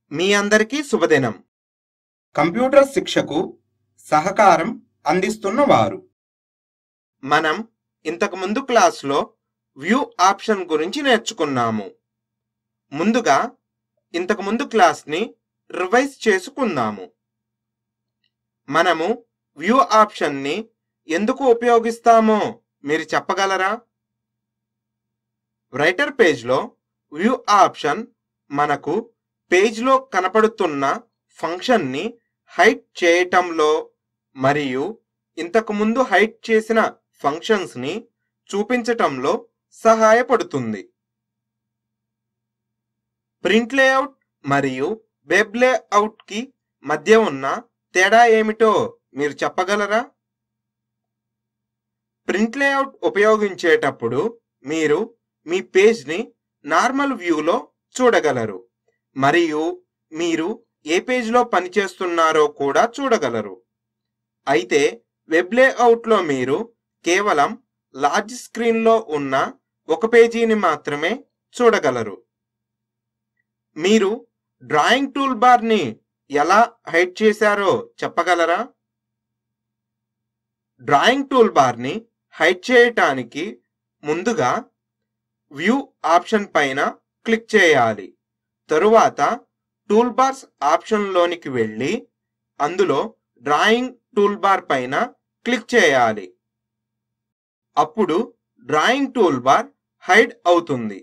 మీ అందరికీ శుభదినం కంప్యూటర్ శిక్షకు సహకారం అందిస్తున్న వారు మనం ఇంతకు ముందు క్లాస్లో వ్యూ ఆప్షన్ గురించి నేర్చుకున్నాము ముందుగా ఇంతకు ముందు క్లాస్ని రివైజ్ చేసుకుందాము మనము వ్యూ ఆప్షన్ని ఎందుకు ఉపయోగిస్తామో మీరు చెప్పగలరా రైటర్ పేజ్లో వ్యూ ఆప్షన్ మనకు పేజ్లో కనపడుతున్న ఫంక్షన్ని హైట్ చేయటంలో మరియు ఇంతకు ముందు హైట్ చేసిన ఫంక్షన్స్ని చూపించటంలో సహాయపడుతుంది ప్రింట్ లేఅవుట్ మరియు వెబ్ లేఅవుట్కి మధ్య ఉన్న తేడా ఏమిటో మీరు చెప్పగలరా ప్రింట్ లేఅవుట్ ఉపయోగించేటప్పుడు మీరు మీ పేజ్ని నార్మల్ వ్యూలో చూడగలరు మరియు మీరు ఏ పేజ్లో పనిచేస్తున్నారో కూడా చూడగలరు అయితే వెబ్ లేఅవుట్లో మీరు కేవలం లార్జ్ స్క్రీన్లో ఉన్న ఒక పేజీని మాత్రమే చూడగలరు మీరు డ్రాయింగ్ టూల్ బార్ని ఎలా హైడ్ చేశారో చెప్పగలరా డ్రాయింగ్ టూల్ బార్ని హైడ్ చేయటానికి ముందుగా వ్యూ ఆప్షన్ పైన క్లిక్ చేయాలి తరువాత టూల్ బార్స్ ఆప్షన్లోనికి వెళ్ళి అందులో డ్రాయింగ్ టూల్ బార్ పైన క్లిక్ చేయాలి అప్పుడు డ్రాయింగ్ టూల్ బార్ హైడ్ అవుతుంది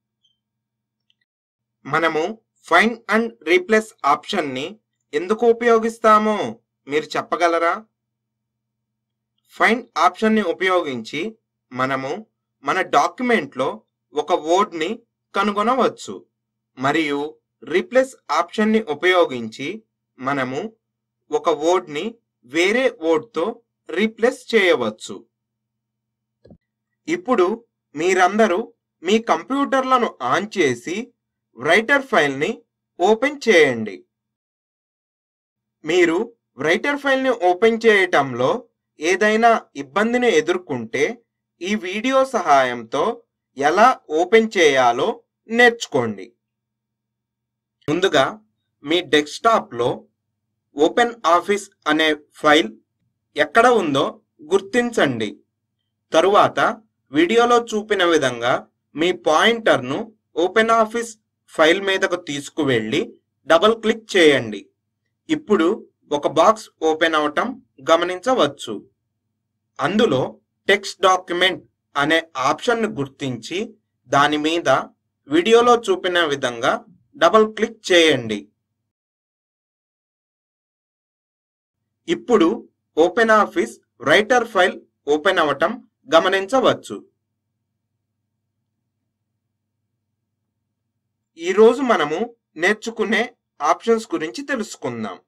మనము ఫైండ్ అండ్ రీప్లేస్ ఆప్షన్ని ఎందుకు ఉపయోగిస్తామో మీరు చెప్పగలరా ఫైండ్ ఆప్షన్ని ఉపయోగించి మనము మన డాక్యుమెంట్లో ఒక వర్డ్ని కనుగొనవచ్చు మరియు రీప్లేస్ ఆప్షన్ని ఉపయోగించి మనము ఒక వర్డ్ని వేరే వర్డ్తో రీప్లేస్ చేయవచ్చు ఇప్పుడు మీరందరూ మీ కంప్యూటర్లను ఆన్ చేసి రైటర్ ఫైల్ని ఓపెన్ చేయండి మీరు రైటర్ ఫైల్ని ఓపెన్ చేయటంలో ఏదైనా ఇబ్బందిని ఎదుర్కొంటే ఈ వీడియో సహాయంతో ఎలా ఓపెన్ చేయాలో నేర్చుకోండి ముందుగా మీ డెస్క్టాప్లో ఓపెన్ ఆఫీస్ అనే ఫైల్ ఎక్కడ ఉందో గుర్తించండి తరువాత వీడియోలో చూపిన విధంగా మీ పాయింటర్ను ఓపెన్ ఆఫీస్ ఫైల్ మీదకు తీసుకువెళ్ళి డబుల్ క్లిక్ చేయండి ఇప్పుడు ఒక బాక్స్ ఓపెన్ అవటం గమనించవచ్చు అందులో టెక్స్ట్ డాక్యుమెంట్ అనే ఆప్షన్ను గుర్తించి దాని మీద వీడియోలో చూపిన విధంగా డబుల్ క్లిక్ చేయండి ఇప్పుడు OpenOffice Writer file open అవటం గమనించవచ్చు ఈరోజు మనము నేర్చుకునే ఆప్షన్స్ గురించి తెలుసుకుందాం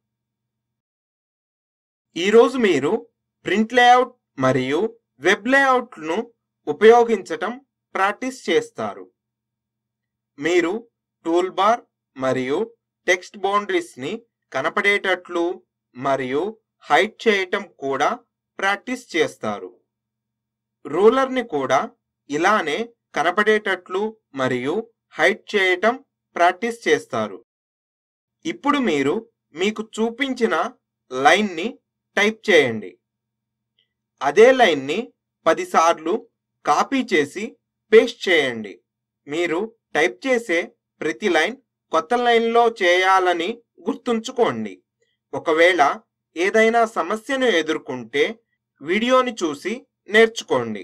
ఈరోజు మీరు ప్రింట్ లేఅవుట్ మరియు వెబ్ లేఅవుట్ను ఉపయోగించటం ప్రాక్టీస్ చేస్తారు మీరు టూల్ బార్ మరియు టెక్స్ట్ బౌండరీస్ని కనపడేటట్లు మరియు హైడ్ చేయటం కూడా ప్రాక్టీస్ చేస్తారు రూలర్ని కూడా ఇలానే కనపడేటట్లు మరియు హైడ్ చేయటం ప్రాక్టీస్ చేస్తారు ఇప్పుడు మీరు మీకు చూపించిన లైన్ని టైప్ చేయండి అదే లైన్ని పదిసార్లు కాపీ చేసి పేస్ట్ చేయండి మీరు టైప్ చేసే ప్రతి లైన్ కొత్త లైన్లో చేయాలని గుర్తుంచుకోండి ఒకవేళ ఏదైనా సమస్యను ఎదుర్కొంటే వీడియోని చూసి నేర్చుకోండి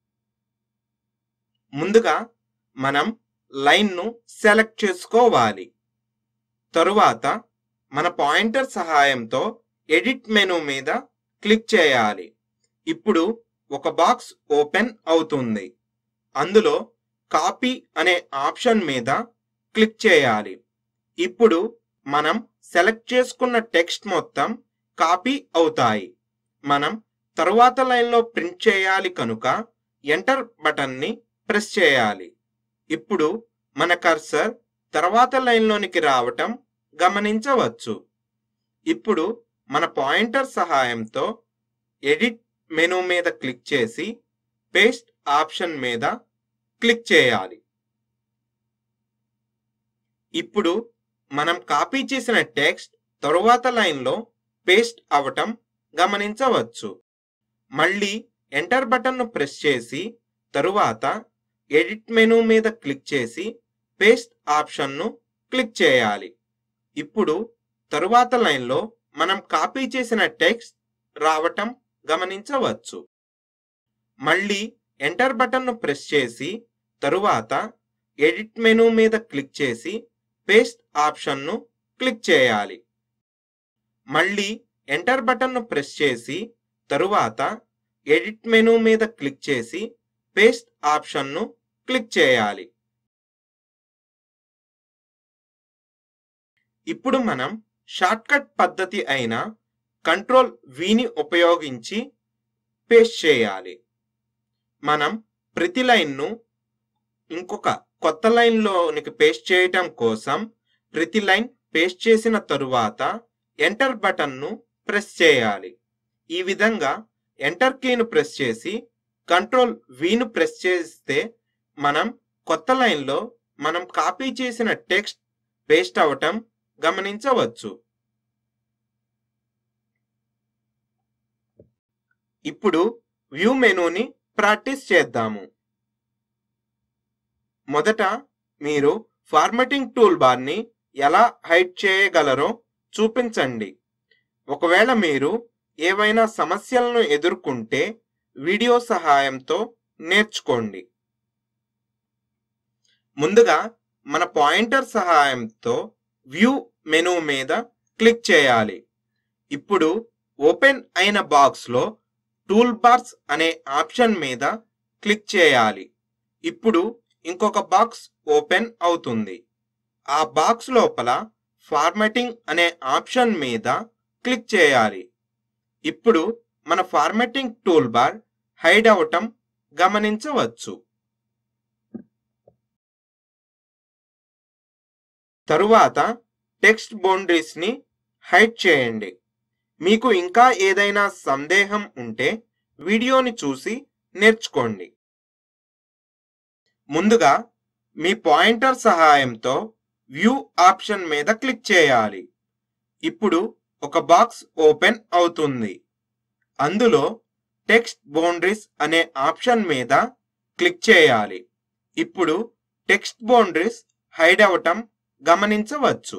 ముందుగా మనం లైన్ను సెలెక్ట్ చేసుకోవాలి తరువాత మన పాయింటర్ సహాయంతో ఎడిట్ మెనూ మీద క్లిక్ చేయాలి ఇప్పుడు ఒక బాక్స్ ఓపెన్ అవుతుంది అందులో కాపీ అనే ఆప్షన్ మీద క్లిక్ చేయాలి ఇప్పుడు మనం సెలెక్ట్ చేసుకున్న టెక్స్ట్ మొత్తం కాపీ అవుతాయి మనం తరువాత లైన్లో ప్రింట్ చేయాలి కనుక ఎంటర్ బటన్ని ప్రెస్ చేయాలి ఇప్పుడు మన కర్సర్ తర్వాత లైన్లోనికి రావటం గమనించవచ్చు ఇప్పుడు మన పాయింటర్ సహాయంతో ఎడిట్ మెనూ మీద క్లిక్ చేసి పేస్ట్ ఆప్షన్ మీద క్లిక్ చేయాలి ఇప్పుడు మనం కాపీ చేసిన టెక్స్ట్ తరువాత లైన్లో పేస్ట్ అవటం గమనించవచ్చు మళ్ళీ ఎంటర్ బటన్ను ప్రెస్ చేసి తరువాత ఎడిట్ మెనూ మీద క్లిక్ చేసి పేస్ట్ ఆప్షన్ను క్లిక్ చేయాలి ఇప్పుడు తరువాత లైన్లో మనం కాపీ చేసిన టెక్స్ట్ రావటం గమనించవచ్చు మళ్ళీ ఎంటర్ బటన్ను ప్రెస్ చేసి తరువాత ఎడిట్ మెనూ మీద క్లిక్ చేసి పేస్ట్ ఆప్షన్ను క్లిక్ చేయాలి మళ్ళీ ఎంటర్ బటన్ను ప్రెస్ చేసి తరువాత ఎడిట్ మెనూ మీద క్లిక్ చేసి పేస్ట్ ఆప్షన్ను క్లిక్ చేయాలి ఇప్పుడు మనం షార్ట్కట్ పద్ధతి అయిన కంట్రోల్ విని ఉపయోగించి పేస్ట్ చేయాలి మనం ప్రతి లైన్ను ఇంకొక కొత్త లైన్లోనికి పేస్ట్ చేయటం కోసం ప్రతి లైన్ పేస్ట్ చేసిన తరువాత ఎంటర్ బటన్ను ప్రెస్ చేయాలి ఈ విధంగా ఎంటర్ కీను ప్రెస్ చేసి కంట్రోల్ విను ప్రెస్ చేస్తే మనం కొత్త లైన్లో మనం కాపీ చేసిన టెక్స్ట్ పేస్ట్ అవటం గమనించవచ్చు ఇప్పుడు వ్యూ మెనూని ప్రాక్టీస్ చేద్దాము మొదట మీరు ఫార్మాటింగ్ టూల్ బార్ని ఎలా హైడ్ చేయగలరో చూపించండి ఒకవేళ మీరు ఏవైనా సమస్యలను ఎదుర్కొంటే వీడియో సహాయంతో నేర్చుకోండి ముందుగా మన పాయింటర్ సహాయంతో వ్యూ మెనూ మీద క్లిక్ చేయాలి ఇప్పుడు ఓపెన్ అయిన బాక్స్లో టూల్ బార్స్ అనే ఆప్షన్ మీద క్లిక్ చేయాలి ఇప్పుడు ఇంకొక బాక్స్ ఓపెన్ అవుతుంది ఆ బాక్స్ లోపల ఫార్మాటింగ్ అనే ఆప్షన్ మీద క్లిక్ చేయాలి ఇప్పుడు మన ఫార్మాటింగ్ టూల్ బార్ హైడ్ అవటం గమనించవచ్చు తరువాత టెక్స్ట్ బౌండరీస్ ని హైడ్ చేయండి మీకు ఇంకా ఏదైనా సందేహం ఉంటే వీడియోని చూసి నేర్చుకోండి ముందుగా మీ పాయింటర్ సహాయంతో వ్యూ ఆప్షన్ మీద క్లిక్ చేయాలి ఇప్పుడు ఒక బాక్స్ ఓపెన్ అవుతుంది అందులో టెక్స్ట్ బౌండరీస్ అనే ఆప్షన్ మీద క్లిక్ చేయాలి ఇప్పుడు టెక్స్ట్ బౌండరీస్ హైడ్ అవటం గమనించవచ్చు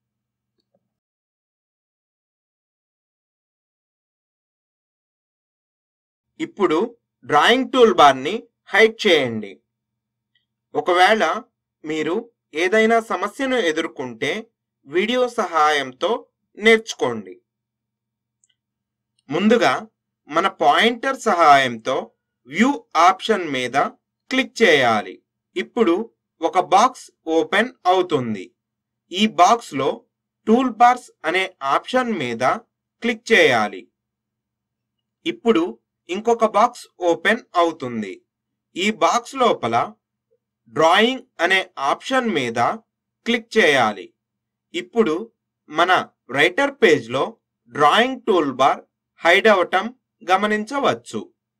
ఇప్పుడు డ్రాయింగ్ టూల్ బార్ని హైడ్ చేయండి ఒకవేళ మీరు ఏదైనా సమస్యను ఎదుర్కొంటే వీడియో సహాయంతో నేర్చుకోండి ముందుగా మన పాయింటర్ సహాయంతో వ్యూ ఆప్షన్ మీద క్లిక్ చేయాలి ఇప్పుడు ఒక బాక్స్ ఓపెన్ అవుతుంది ఈ బాక్స్లో టూల్ బార్స్ అనే ఆప్షన్ మీద క్లిక్ చేయాలి ఇప్పుడు ఇంకొక బాక్స్ ఓపెన్ అవుతుంది ఈ బాక్స్ లోపల డ్రాయింగ్ అనే ఆప్షన్ మీద క్లిక్ చేయాలి ఇప్పుడు మన రైటర్ పేజ్లో డ్రాయింగ్ టూల్ బార్ హైడ్ అవటం గమనించవచ్చు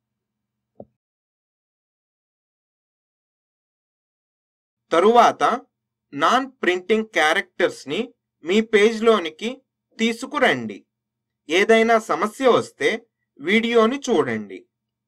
తరువాత నాన్ ప్రింటింగ్ క్యారెక్టర్స్ ని మీ పేజ్లోనికి తీసుకురండి ఏదైనా సమస్య వస్తే వీడియోని చూడండి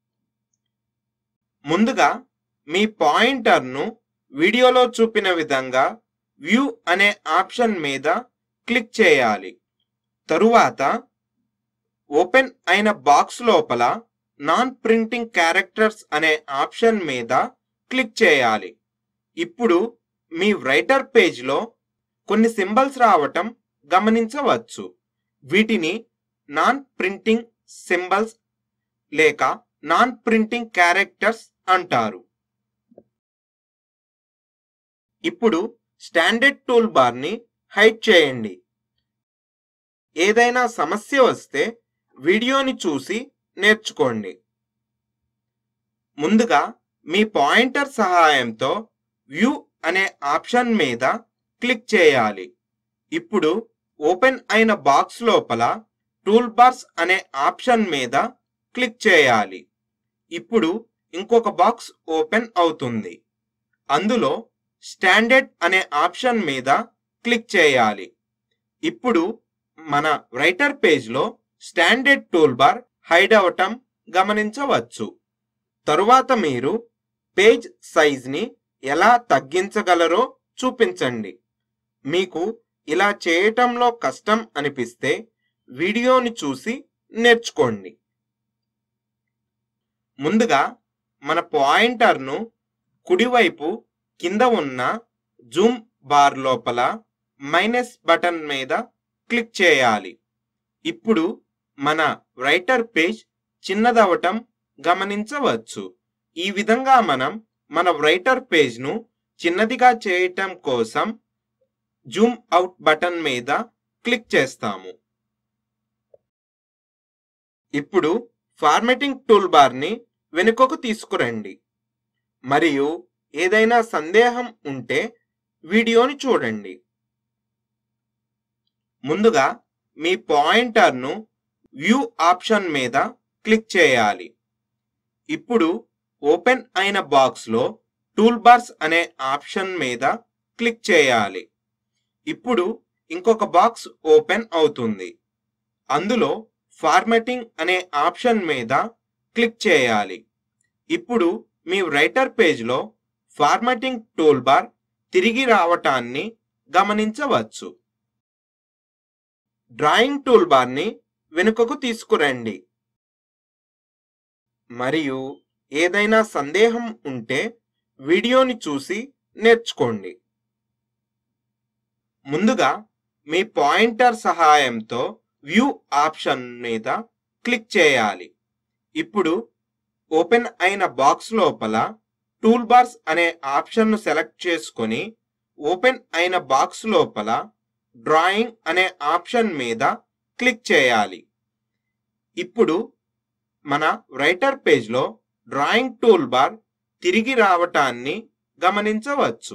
ముందుగా మీ పాయింటర్ను వీడియోలో చూపిన విధంగా వ్యూ అనే ఆప్షన్ మీద క్లిక్ చేయాలి తరువాత ఓపెన్ అయిన బాక్స్ లోపల నాన్ ప్రింటింగ్ క్యారెక్టర్స్ అనే ఆప్షన్ మీద క్లిక్ చేయాలి ఇప్పుడు మీ రైటర్ పేజ్లో కొన్ని సింబల్స్ రావటం గమనించవచ్చు వీటిని నాన్ ప్రింటింగ్ సింబల్స్ లేక నాన్ ప్రింటింగ్ క్యారెక్టర్స్ అంటారు ఇప్పుడు స్టాండర్డ్ టూల్ బార్ని హైడ్ చేయండి ఏదైనా సమస్య వస్తే వీడియోని చూసి నేర్చుకోండి ముందుగా మీ పాయింటర్ సహాయంతో వ్యూ అనే ఆప్షన్ మీద క్లిక్ చేయాలి ఇప్పుడు ఓపెన్ అయిన బాక్స్ లోపల టూల్ బార్స్ అనే ఆప్షన్ మీద క్లిక్ చేయాలి ఇప్పుడు ఇంకొక బాక్స్ ఓపెన్ అవుతుంది అందులో స్టాండర్డ్ అనే ఆప్షన్ మీద క్లిక్ చేయాలి ఇప్పుడు మన రైటర్ పేజ్లో స్టాండర్డ్ టూల్ బార్ హైడ్ అవటం గమనించవచ్చు తరువాత మీరు పేజ్ సైజ్ని ఎలా తగ్గించగలరో చూపించండి మీకు ఇలా చేయటంలో కష్టం అనిపిస్తే వీడియోని చూసి నేర్చుకోండి ముందుగా మన పాయింటర్ను కుడివైపు కింద ఉన్న జూమ్ బార్ లోపల మైనస్ బటన్ మీద క్లిక్ చేయాలి ఇప్పుడు మన రైటర్ పేజ్ చిన్నదవటం గమనించవచ్చు ఈ విధంగా మనం మన రైటర్ పేజ్ను చిన్నదిగా చేయటం కోసం జూమ్ అవుట్ బటన్ మీద క్లిక్ చేస్తాము ఇప్పుడు ఫార్మెటింగ్ టూల్ బార్ని వెనుకకు తీసుకురండి మరియు ఏదైనా సందేహం ఉంటే వీడియోని చూడండి ముందుగా మీ పాయింటర్ను వ్యూ ఆప్షన్ మీద క్లిక్ చేయాలి ఇప్పుడు ఓపెన్ అయిన బాక్స్లో టూల్ బార్స్ అనే ఆప్షన్ మీద క్లిక్ చేయాలి ఇప్పుడు ఇంకొక బాక్స్ ఓపెన్ అవుతుంది అందులో ఫార్మాటింగ్ అనే ఆప్షన్ మీద క్లిక్ చేయాలి ఇప్పుడు మీ రైటర్ పేజ్లో ఫార్మాటింగ్ టూల్ బార్ తిరిగి రావటాన్ని గమనించవచ్చు డ్రాయింగ్ టూల్ బార్ని వెనుకకు తీసుకురండి మరియు ఏదైనా సందేహం ఉంటే వీడియోని చూసి నేర్చుకోండి ముందుగా మీ పాయింటర్ సహాయంతో వ్యూ ఆప్షన్ మీద క్లిక్ చేయాలి ఇప్పుడు ఓపెన్ అయిన బాక్స్ లోపల టూల్ బార్స్ అనే ఆప్షన్ను సెలెక్ట్ చేసుకొని ఓపెన్ అయిన బాక్స్ లోపల డ్రాయింగ్ అనే ఆప్షన్ మీద క్లిక్ చేయాలి ఇప్పుడు మన రైటర్ పేజ్లో డ్రాయింగ్ టూల్ బార్ తిరిగి రావటాన్ని గమనించవచ్చు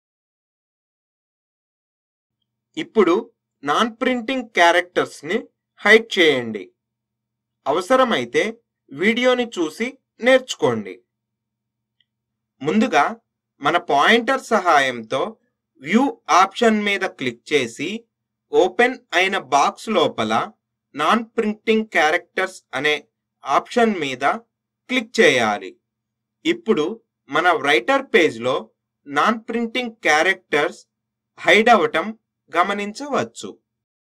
ఇప్పుడు నాన్ ప్రింటింగ్ క్యారెక్టర్స్ని హైడ్ చేయండి అవసరమైతే వీడియోని చూసి నేర్చుకోండి ముందుగా మన పాయింటర్ సహాయంతో వ్యూ ఆప్షన్ మీద క్లిక్ చేసి ఓపెన్ అయిన బాక్స్ లోపల నాన్ ప్రింటింగ్ క్యారెక్టర్స్ అనే ఆప్షన్ మీద క్లిక్ చేయాలి ఇప్పుడు మన రైటర్ పేజ్లో నాన్ ప్రింటింగ్ క్యారెక్టర్స్ హైడ్ అవటం గమనించవచ్చు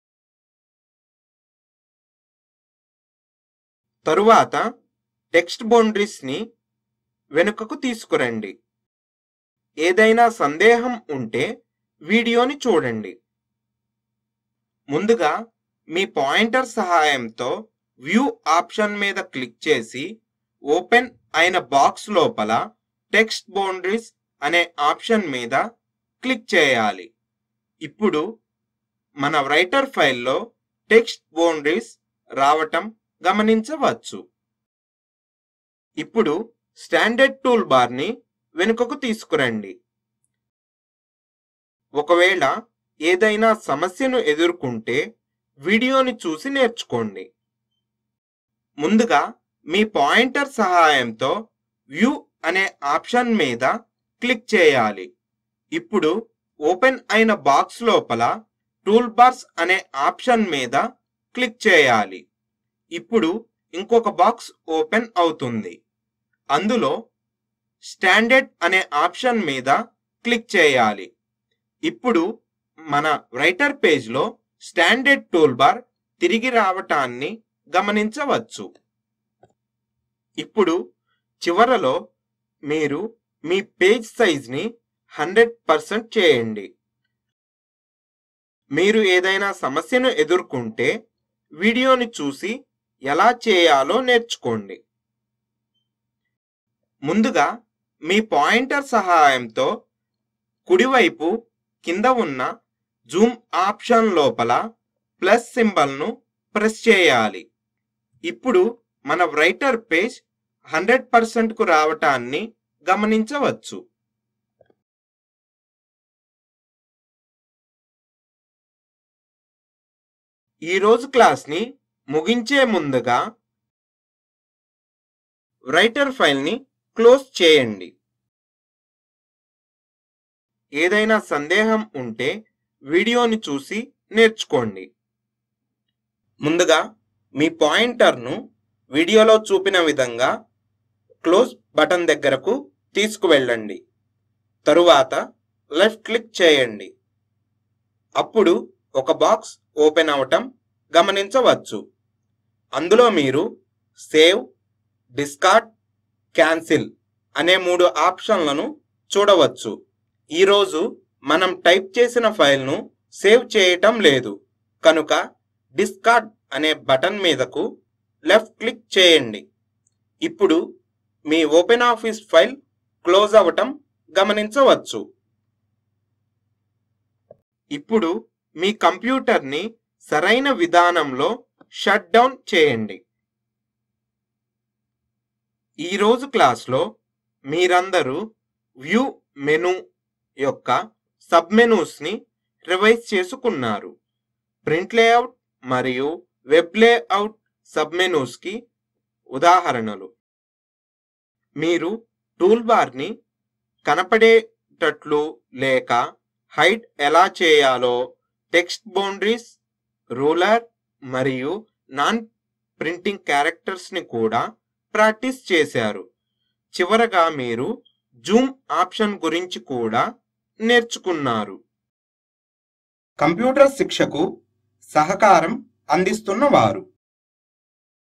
తరువాత టెక్స్ట్ బౌండరీస్ని వెనుకకు తీసుకురండి ఏదైనా సందేహం ఉంటే వీడియోని చూడండి ముందుగా మీ పాయింటర్ సహాయంతో వ్యూ ఆప్షన్ మీద క్లిక్ చేసి ఓపెన్ అయిన బాక్స్ లోపల టెక్స్ట్ బౌండరీస్ అనే ఆప్షన్ మీద క్లిక్ చేయాలి ఇప్పుడు మన రైటర్ ఫైల్లో టెక్స్ట్ బౌండరీస్ రావటం గమనించవచ్చు ఇప్పుడు స్టాండర్డ్ టూల్ బార్ని వెనుకకు తీసుకురండి ఒకవేళ ఏదైనా సమస్యను ఎదుర్కొంటే వీడియోని చూసి నేర్చుకోండి ముందుగా మీ పాయింటర్ సహాయంతో వ్యూ అనే ఆప్షన్ మీద క్లిక్ చేయాలి ఇప్పుడు ఓపెన్ అయిన బాక్స్ లోపల టూల్ బార్స్ అనే ఆప్షన్ మీద క్లిక్ చేయాలి ఇప్పుడు ఇంకొక బాక్స్ ఓపెన్ అవుతుంది అందులో స్టాండర్డ్ అనే ఆప్షన్ మీద క్లిక్ చేయాలి ఇప్పుడు మన రైటర్ పేజ్లో స్టాండర్డ్ టూల్ బార్ తిరిగి రావటాన్ని గమనించవచ్చు ఇప్పుడు చివరలో మీరు మీ పేజ్ సైజ్ని హండ్రెడ్ పర్సెంట్ చేయండి మీరు ఏదైనా సమస్యను ఎదుర్కొంటే వీడియోని చూసి ఎలా చేయాలో నేర్చుకోండి ముందుగా మీ పాయింటర్ సహాయంతో కుడివైపు కింద ఉన్న జూమ్ ఆప్షన్ లోపల ప్లస్ సింబల్ను ప్రెస్ చేయాలి ఇప్పుడు మన రైటర్ పేజ్ హండ్రెడ్ పర్సెంట్కు రావటాన్ని గమనించవచ్చు ఈరోజు క్లాస్ని ముగించే ముందుగా రైటర్ ఫైల్ని క్లోజ్ చేయండి ఏదైనా సందేహం ఉంటే వీడియోని చూసి నేర్చుకోండి ముందుగా మీ పాయింటర్ను వీడియోలో చూపిన విధంగా క్లోజ్ బటన్ దగ్గరకు తీసుకువెళ్ళండి తరువాత లెఫ్ట్ క్లిక్ చేయండి అప్పుడు ఒక బాక్స్ ఓపెన్ అవటం గమనించవచ్చు అందులో మీరు సేవ్ డిస్కార్డ్ క్యాన్సిల్ అనే మూడు ఆప్షన్లను చూడవచ్చు ఈరోజు మనం టైప్ చేసిన ఫైల్ను సేవ్ చేయటం లేదు కనుక డిస్కార్డ్ అనే బటన్ మీదకు లెఫ్ట్ క్లిక్ చేయండి ఇప్పుడు మీ ఓపెన్ ఆఫీస్ ఫైల్ క్లోజ్ అవ్వటం గమనించవచ్చు ఇప్పుడు మీ కంప్యూటర్ని సరైన విధానంలో షట్ డౌన్ చేయండి ఈరోజు క్లాస్లో మీరందరూ వ్యూ మెను యొక్క సబ్ మెనూస్ని రివైజ్ చేసుకున్నారు ప్రింట్ లేఅవుట్ మరియు వెబ్ లేఅవుట్ సబ్ మెనూస్కి ఉదాహరణలు మీరు టూల్ బార్ని కనపడేటట్లు లేక హైట్ ఎలా చేయాలో టెక్స్ట్ బౌండరీస్ రూలర్ మరియు నాన్ ప్రింటింగ్ క్యారెక్టర్స్ని కూడా ప్రాక్టీస్ చేశారు చివరగా మీరు జూమ్ ఆప్షన్ గురించి కూడా నేర్చుకున్నారు కంప్యూటర్ శిక్షకు సహకారం అందిస్తున్న వారు